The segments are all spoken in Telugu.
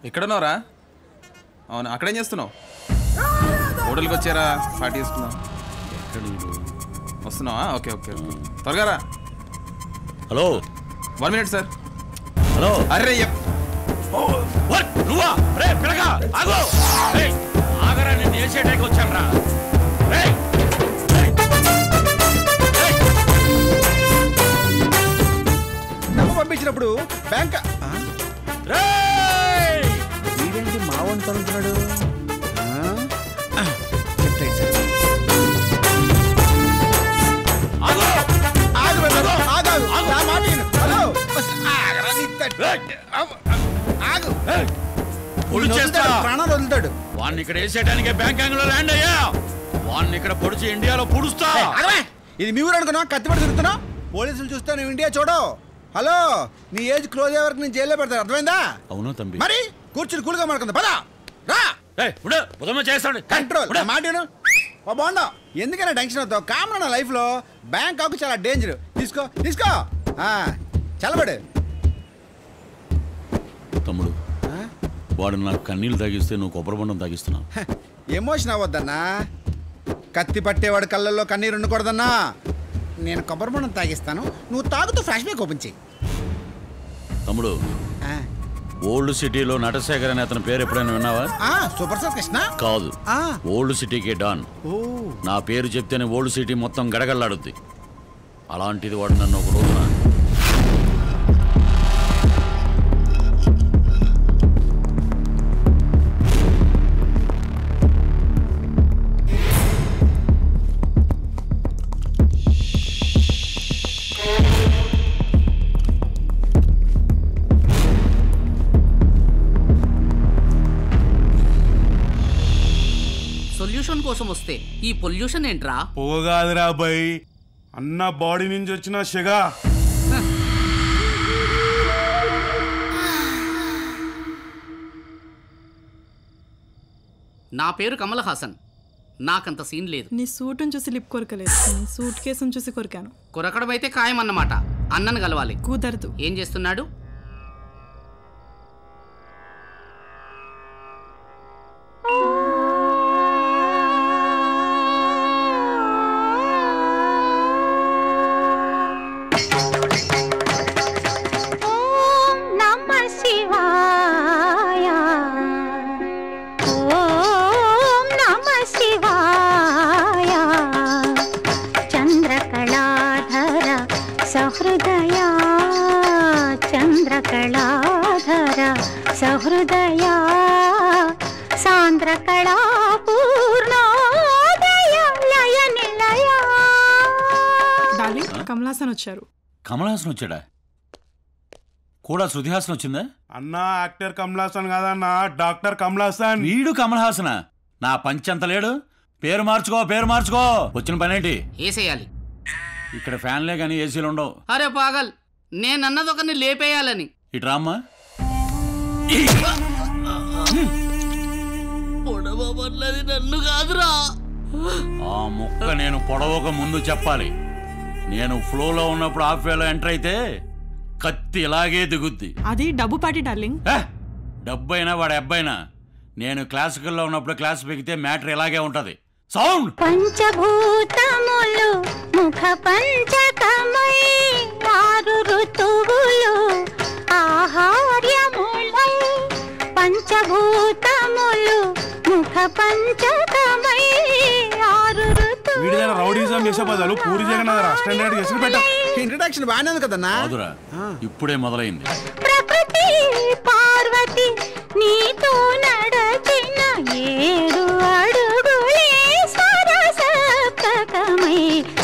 ఎక్కడున్నావురా అవును అక్కడేం చేస్తున్నావు హోటల్కి వచ్చారా పార్టీ చేసుకుందాం వస్తున్నావా ఓకే ఓకే ఓకే త్వరగా రా hello one minute sir hello అరే ఎప్- వర్, నువ్వా రే పిల్లగా ఆగు రేయ్, ఆగరా నిన్ను వేసేటానికి వచ్చాను రా రేయ్, రేయ్, రేయ్. డబ్బు పంపించినప్పుడు బ్యాంక్ రేయ్! వీడేంటి మా వంట అనుకున్నాడు ఆగు! ఆగు బ్రదర్, ఆగు, ఆగు. నా మాట విను. హలో ఆగరా నీ తట్టు. రేయ్! ఆగు. ఆగు రేయ్! పొడి నిన్ను చేస్తా వదులుతాడు, ప్రాణాలు వదులుతాడు వాడిని ఇక్కడ వేసేయడానికి బ్యాంకాంగ్ లో ల్యాండ్ అయ్యా వాడిని ఇక్కడ పొడిచి ఇండియాలో పుడుస్తా ఏయ్, ఆగవే. ఇది మీ ఊరు అనుకున్నావు కత్తిపడి తిరుగుతున్నావు పోలీసులు చూస్తే నువ్వు ఇండియా చూడు హలో నీ ఏజ్ క్లోజ్ అయ్యే వరకు నేను జైల్లో పెడతాను అర్థమైందా అవును తంబి మరి కూర్చుని కూలుగా మాడుకుందా పద రా ఏయ్, ఉండు, ఉదయమే చేస్తాడు కంట్రోల్ ఉండు. నా మాట విను. ఓ బాగుండవు ఎందుకైనా టెన్షన్ అవుతావు కామన్ నా లైఫ్ లో బ్యాంక్ ఆకు చాలా డేంజర్ తీసుకో తీసుకో ఆ, చల్లబడు తమ్ముడు ఆ? వాడు నాకు కన్నీళ్ళు తాగిస్తే నువ్వు కొబ్బరి బొండం తాగిస్తున్నావు హ, ఎమోషన్ అవ్వద్దన్నా కత్తి పట్టేవాడు కళ్ళల్లో కన్నీరు ఉండకూడదన్నా నేను కొబ్బరి బొండం తాగిస్తాను నువ్వు తాగుతూ ఫ్లాష్ బ్యాక్ ఓపెన్ చెయ్యి తమ్ముడు ఆ, ఓల్డ్ సిటీలో నటశేఖర్ అనే అతని పేరు ఎప్పుడైనా విన్నావా ఆ, సూపర్ స్టార్ కృష్ణ కాదు ఆ, ఓల్డ్ సిటీకి డాన్ ఓ నా పేరు చెప్తేనే ఓల్డ్ సిటీ మొత్తం గడగల్లాడుద్ది అలాంటిది వాడు నన్ను ఒక రోజున సొల్యూషన్ కోసం వస్తే ఈ పొల్యూషన్ ఏంట్రా పోగాదిరా బై అన్న బాడీ నుంచి వచ్చిన షెగా నా పేరు కమల్ హాసన్ నాకంత సీన్ లేదు నీ సూటును చూసి లిప్ కొరకలేదు నీ సూట్ కేసును చూసి కొరికాను కొరకడం అయితే ఖాయం అన్నమాట అన్నను కలవాలి కుదరదు ఏం చేస్తున్నాడు ఓం నమ శివాయ ఓం నమ శివాయ చంద్రకళాధర సహృదయ చంద్రకళాధర సహృదయ సాంద్రకళా పూర్ణోదయ లయ నిలయ డార్లింగ్ కమలాసన్ వచ్చారు కమలహాసన్ వచ్చాడా కూడా శృతిహాసన్ వచ్చిందా అన్న యాక్టర్ కమలాసన్ కాదన్న డాక్టర్ కమలాసన్ వీడు కమలహాసన నా పంచంత లేడు పేరు మార్చుకో పేరు మార్చుకో వచ్చిన పనేంటి వేసేయాలి ఇక్కడ ఫ్యాన్లే కానీ ఏసీలు ఉండవు అరే పాగల్ నేనన్నది ఒకరిని లేపేయాలని ఇటు రామ్మా పొడవబడ్లది నన్ను కాదురా ఆ ముక్క నేను పొడవక ముందు చెప్పాలి నేను ఫ్లోలో ఉన్నప్పుడు ఆఫ్ వేలో ఎంటర్ అయితే కత్తి ఇలాగే దిగుద్ది అది డబ్బు పాటి డార్లింగ్ ఏ, డబ్బైనా వాడి అబ్బాయినా నేను క్లాసికల్లో ఉన్నప్పుడు క్లాస్ పెగితే మ్యాటర్ ఇలాగే ఉంటది సౌండ్ పంచభూతములు ముఖ పంచకమై ఆరు ఋతువులు ఆహార్యములై పంచభూతములు ముఖ పంచకమై ఆరు వీడి దగ్గర రౌడీజం చేసే బదులు పూరి జగన్నాథ్ స్టాండర్డ్ చేసి పెట్ట ఇంట్రడక్షన్ బాగానే ఉంది కదన్నా కాదురా ఇప్పుడే మొదలైంది ప్రకృతి పార్వతి నీతో నడచిన ఏడు అడుగులే సరసప్తకమై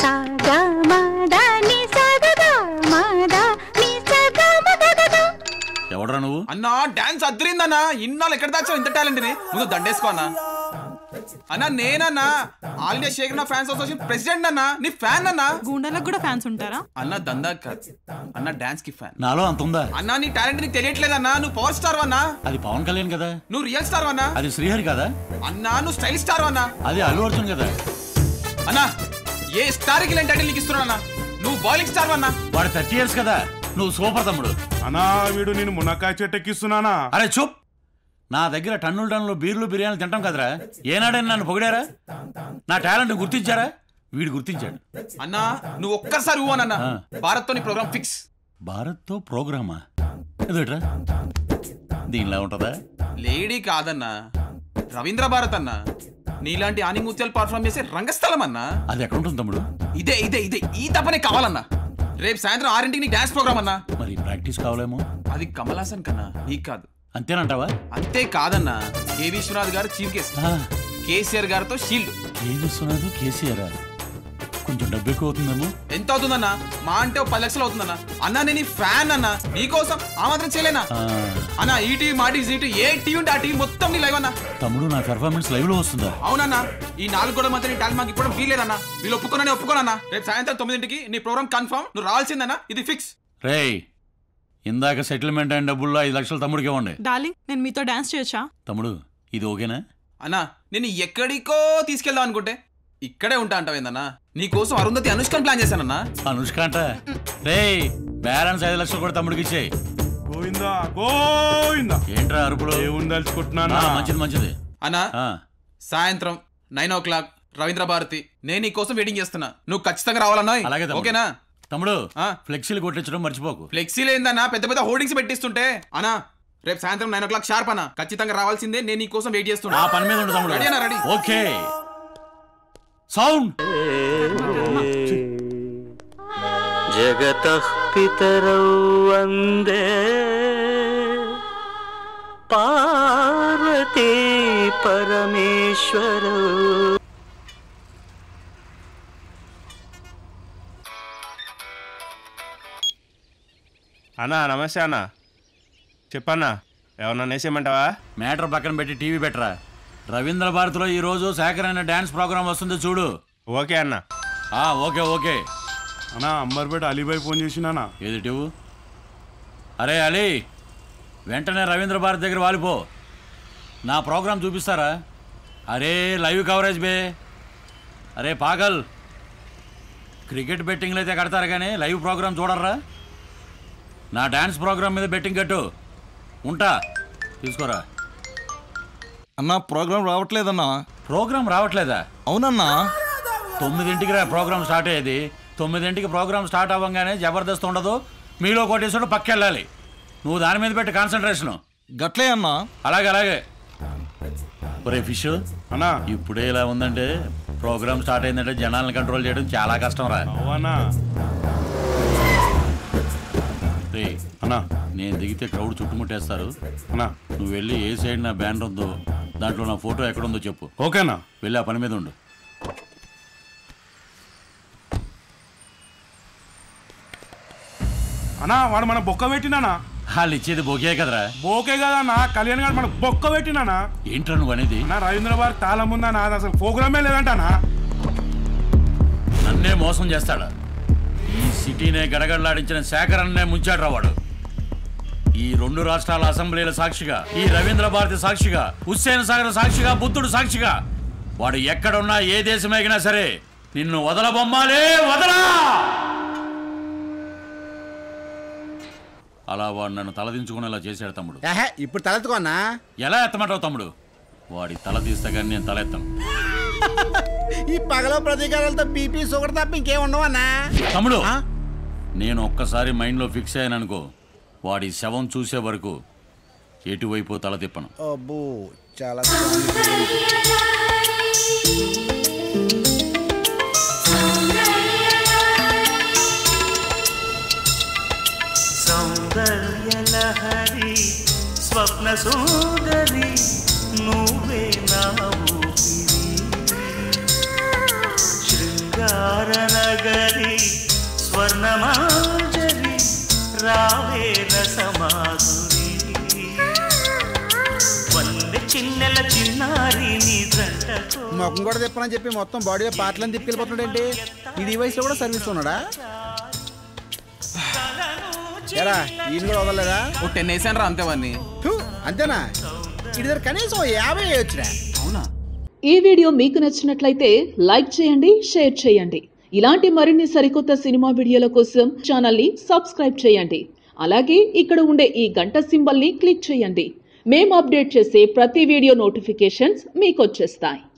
సగమదని సగద మద ని సగమగద ఎవడరా నువ్వు అన్నా డాన్స్ అద్దరిందన్నా ఇన్నాళ్ళు ఎక్కడ దాచావు ఇంత టాలెంట్ ని ముందు దండేసుకో అన్నా అన్నా నేనన్నా ఆల్ ఇండియా షేక్ నా ఫ్యాన్స్ అసోసియేషన్ ప్రెసిడెంట్ అన్నా నీ ఫ్యాన్ అన్నా గూండాలకు కూడా ఫ్యాన్స్ ఉంటారా అన్న దందా కాదు అన్న డాన్స్ కి ఫ్యాన్ నాలో అంత ఉందా అన్నా నీ టాలెంట్ నీకు తెలియట్లేదన్నా నువ్వు పవర్ స్టార్ అన్నా అది పవన్ కళ్యాణ్ కదా నువ్వు రియల్ స్టార్ అన్నా అది శ్రీహరి కదా అన్నా నువ్వు స్టైల్ స్టార్ అన్నా అది అల్లు అర్జున్ కదా అన్నా ఏ స్టార్ కి లేని టైటిల్ నీకు ఇస్తున్నా నువ్వు బాయిలింగ్ స్టార్ అన్నా వాడు థర్టీ ఇయర్స్ కదా నువ్వు సూపర్ తమ్ముడు అన్నా వీడు నేను మునక్కాయ చెట్టు ఎక్కిస్తున్నానా అరే చూప్ నా దగ్గర టన్నులు టన్నులు బీర్లు బిర్యానీలు తింటాం కదరా ఏనాడైనా నన్ను పొగిడారా నా టాలెంట్ గుర్తించారా వీడు గుర్తించాడు అన్నా నువ్వు ఒక్కసారి ఊ అన్న ఆ. భారత్ తో నీ ప్రోగ్రామ్ ఫిక్స్ భారత్తో ప్రోగ్రామా ఎదుట్రా దీనిలా ఉంటుందా లేడీ కాదన్నా రవీంద్ర భారత్ అన్న నీలాంటి ఆనిముత్యాలు పర్ఫామ్ చేసే రంగస్థలం అన్నా అది ఎక్కడ ఉంటుంది తమ్ముడు ఇదే ఇదే ఇదే ఈ తపనే కావాలన్నా రేపు సాయంత్రం ఆరింటికి నీ డాన్స్ ప్రోగ్రామ్ అన్నా మరి ప్రాక్టీస్ కావాలేమో అది కమల్ హాసన్ కన్నా నీకు కాదు అంతేనంటావా అంతే కాదన్నా కె విశ్వనాథ్ గారు చీఫ్ గెస్ట్ ఆ, కేసీఆర్ గారితో షీల్డ్ కే విశ్వనాథ్ కేసీఆర్ కొంచెం డబ్బు ఎక్కువ అవుతుందేమో ఎంత అవుతుందన్నా మా అంటే ఓ పది లక్షలు అవుతుందన్నా అన్నా నేను ఫ్యాన్ అన్నా నీకోసం ఆ మాత్రం చేయలేనా ఆ, అన్నా ఈ టీవీ మా టీవీ ఈ టీవీ ఏ టీవీ ఉంటే ఆ టీవీ మొత్తం నీ లైవ్ అన్నా తమ్ముడు నా పెర్ఫార్మెన్స్ లైవ్ లో వస్తుందా అవునన్నా ఈ నాలుగు గోడల మధ్య నీ టాలెంట్ మాకు ఇప్పుడు వీలేదన్నా వీళ్ళు ఒప్పుకోనని ఒప్పుకోనన్నా రేపు సాయంత్రం తొమ్మిదింటికి నీ ప్రోగ్రామ్ కన్ఫర్మ్ నువ్వు రావాల్సిందన్నా ఇది ఫిక్స్ రేయ్ ఇందాక సెటిల్మెంట్ అయిన డబ్బుల్లో ఐదు లక్షలు తమ్ముడికి ఇవ్వండి డార్లింగ్ నేను మీతో డాన్స్ చేయొచ్చా తమ్ముడు ఇది ఓకేనా అన్నా నేను ఎక్కడికో తీసుకెళ్దాం అనుకుంటే ఇక్కడే ఉంటా అంటావేందన్నా నీకోసం అరుంధతి అనుష్కని ప్లాన్ చేశానన్నా అనుష్క అంట రేయ్ బ్యాలెన్స్ ఐదు లక్షలు కూడా తమ్ముడికి ఇచ్చేయి గోవిందా గోవిందా ఏంట్రా అరుపులు ఏముంది తలుచుకుంటున్నానా ఆ, మంచిది మంచిది అన్నా ఆ, సాయంత్రం nine o'clock Ravindra Bharathi నేను నీ కోసం వెయిటింగ్ చేస్తున్నా నువ్వు ఖచ్చితంగా రావాలన్నా అలాగే తమ్ముడు. ఓకేనా తమ్ముడు ఆ. ఫ్లెక్సీలు కొట్టించడం మర్చిపోకు ఫ్లెక్సీలు ఏందన్నా పెద్ద పెద్ద హోర్డింగ్స్ పెట్టిస్తుంటే అన్నా రేపు సాయంత్రం నైన్ ఓ క్లాక్ షార్ప్ అన్నా ఖచ్చితంగా రావాల్సిందే నేను నీ కోసం వెయిట్ చేస్తున్నా ఆ పని మీద ఉండు తమ్ముడు రెడీ అన్నా, రెడీ. ఓకే సౌండ్ जगतः पितरौ वन्दे पार्वती परमेश्वरौ అన్నా నమస్తే అన్న చెప్పన్నా ఏమన్నా నేసేయమంటావా మ్యాటర్ పక్కన పెట్టి టీవీ పెట్టరా రవీంద్ర భారతిలో ఈ రోజు శేఖర్ అనే డాన్స్ ప్రోగ్రామ్ వస్తుంది చూడు ఓకే అన్న ఆ ఓకే ఓకే అన్నా అంబర్పేట అలీబాయ్ ఫోన్ చేసినానా ఏది టివు అరే అలీ వెంటనే రవీంద్ర భారతి దగ్గర వాలిపో నా ప్రోగ్రాం చూపిస్తారా అరే లైవ్ కవరేజ్ బే అరే పాగల్ క్రికెట్ బెట్టింగ్లు అయితే కడతారు కానీ లైవ్ ప్రోగ్రామ్ చూడర్రా నా డ్యాన్స్ ప్రోగ్రామ్ మీద బెట్టింగ్ కట్టు ఉంటా తీసుకోరా అన్నా ప్రోగ్రామ్ రావట్లేదన్నా ప్రోగ్రామ్ రావట్లేదా అవునన్నా తొమ్మిదింటికి రా ప్రోగ్రామ్ స్టార్ట్ అయ్యేది తొమ్మిదింటికి ప్రోగ్రామ్ స్టార్ట్ అవ్వగానే జబర్దస్త్ ఉండదు మీలో కొట్టేసాడు పక్కెళ్ళాలి నువ్వు దాని మీద పెట్టి కాన్సన్ట్రేషను గట్లే అన్నా అలాగే అలాగే ఒరే ఫిష్ అన్నా ఇప్పుడే ఇలా ఉందంటే ప్రోగ్రామ్ స్టార్ట్ అయిందంటే జనాలను కంట్రోల్ చేయడం చాలా కష్టం రా అవన్నా రే అన్నా నేను దిగితే క్రౌడ్ చుట్టుముట్టేస్తారు అన్నా నువ్వు వెళ్ళి ఏ సైడ్ నా బ్యానర్ ఉందో దాంట్లో నా ఫోటో ఎక్కడుందో చెప్పు ఓకేనా వెళ్ళి ఆ పని మీద ఉండు అన్నా వాడు మన బొక్క పెట్టినానా వాళ్ళు ఇచ్చేది బొకే కదరా బోకే కదన్నా కళ్యాణ్ గారు మన బొక్క పెట్టినానా ఏంట్రా నువ్వు అనేది నా రవీంద్ర బార్ తాళం ఉందా నాది అసలు ప్రోగ్రామే లేదంటానా నన్నే మోసం చేస్తాడా ఈ సిటీనే గడగడలాడించిన శేఖర్ అన్నే ముంచాడు వాడు ఈ రెండు రాష్ట్రాల అసెంబ్లీల సాక్షిగా ఈ రవీంద్ర భారతి సాక్షిగా హుస్సేన్ సాగర్ సాక్షిగా బుద్ధుడు సాక్షిగా వాడు ఎక్కడున్నా ఏ దేశమేగినా సరే నిన్ను వదలబొమ్మాలే వదలా అలా వాడు నన్ను తలదించుకునేలా చేశాడు తమ్ముడు ఏహే ఇప్పుడు తలెత్తుకోనా ఎలా ఎత్తమంటావు తమ్ముడు వాడి తల తీస్తే కానీ నేను తల ఎత్తాను ఈ పగల ప్రతీకారాలతో బీపీ షుగర్ తప్ప ఇంకేం ఉండవన్నా తమ్ముడు ఆ? నేను ఒక్కసారి మైండ్లో ఫిక్స్ అయ్యాను అనుకో వాడి శవం చూసే వరకు ఎటువైపు తల తిప్పను అబ్బో చాలా సౌందర్యలహరి స్వప్న సుందరి నువ్వే నా ఊపిరి శృంగార నగరి స్వర్ణమాంజరి రావే రసమాధురి వందె చిన్నెల చిన్నారి నీ జంటతో ముఖం కూడా తిప్పనని చెప్పి మొత్తం బాడీలో పాటలను తిప్పికెళ్ళిపోతున్నాడేంటి ఇది ఈ వయసులో కూడా సర్వీస్ ఉన్నాడా ఎరా ఈయన కూడా వదలలేదా ఓ టెన్ వేసాను రా అంతే వాడిని ఫు, అంతేనా ఇది దగ్గర కనీసం ఓ యాభై వేయొచ్చురా అవునా ఈ వీడియో మీకు నచ్చినట్లయితే లైక్ చేయండి షేర్ చేయండి ఇలాంటి మరిన్ని సరికొత్త సినిమా వీడియోల కోసం ఛానల్ని సబ్స్క్రైబ్ చేయండి అలాగే ఇక్కడ ఉండే ఈ గంట సింబల్ని క్లిక్ చేయండి మేము అప్డేట్ చేసే ప్రతి వీడియో నోటిఫికేషన్స్ మీకు వచ్చేస్తాయి